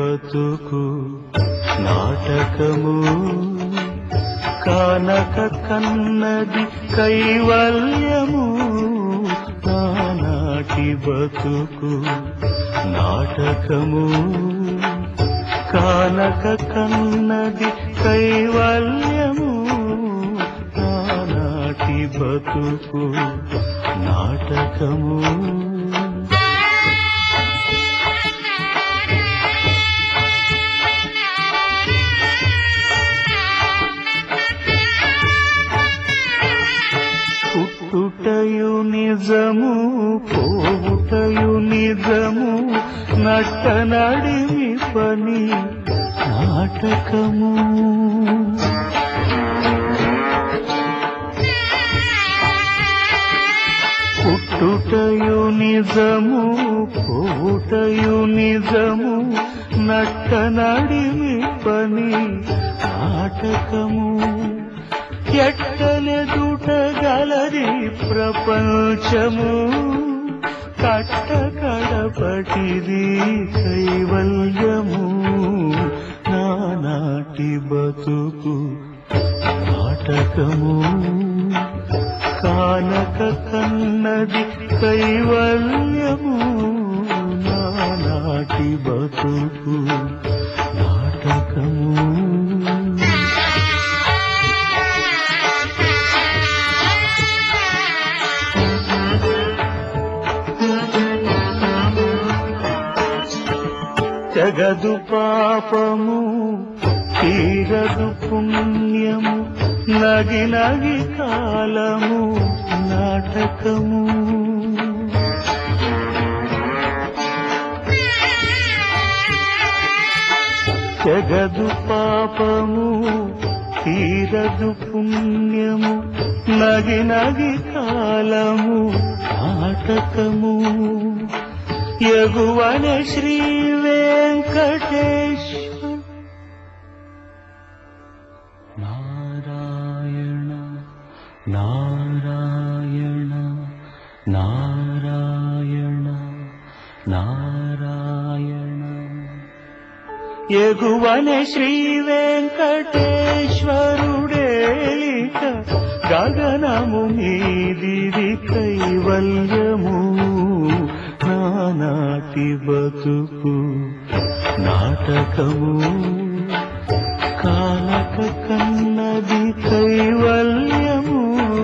బతుకు నాటకము కానక కన్నది కైవల్యము నానాటి బతుకు నాటకము కానక కన్నది కైవల్యము నానాటి బతుకు నాటకము పుట్టుటయు నిజము పోవుటయు నిజము నట్ట నడిమి పని నాటకము పుట్టుటయు నిజము పోవుటయు నిజము నట్ట నడిమి పని నాటకము ఎట్టలెదుట గలది ప్రపంచము కట్ట కడపటిది కైవల్యము నానాటి బతుకు నాటకము కానక కన్నది కైవల్యము నానాటి బతుకు నాటకము జగదు పాపము తీరదు పుణ్యము నగి నగి కాలము నాటకము జగదు పాపము తీరదు పుణ్యము నగి నగి కాలము నాటకము యగువన శ్రీ వెంకటేశ్వర నారాయణ నారాయణ నారాయణ నారాయణ ఎగువన శ్రీ వెంకటేశ్వరుడేలిక గగనము మీదిది కైవల్యము నానాటి బతుకు నాటకము కాలక కన్నది కైవల్యము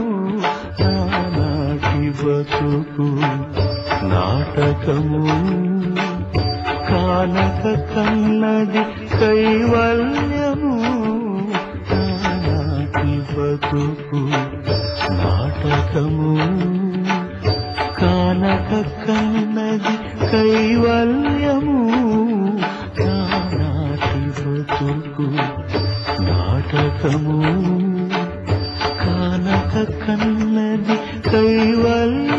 నానాటి బతుకు నాటకము కానక కన్నది కైవల్యము నానాటి బతుకు నాటకము కానక కన్నది కైవల్యము నానాటి బతుకు నాటకము కానక కన్నది కైవల్యము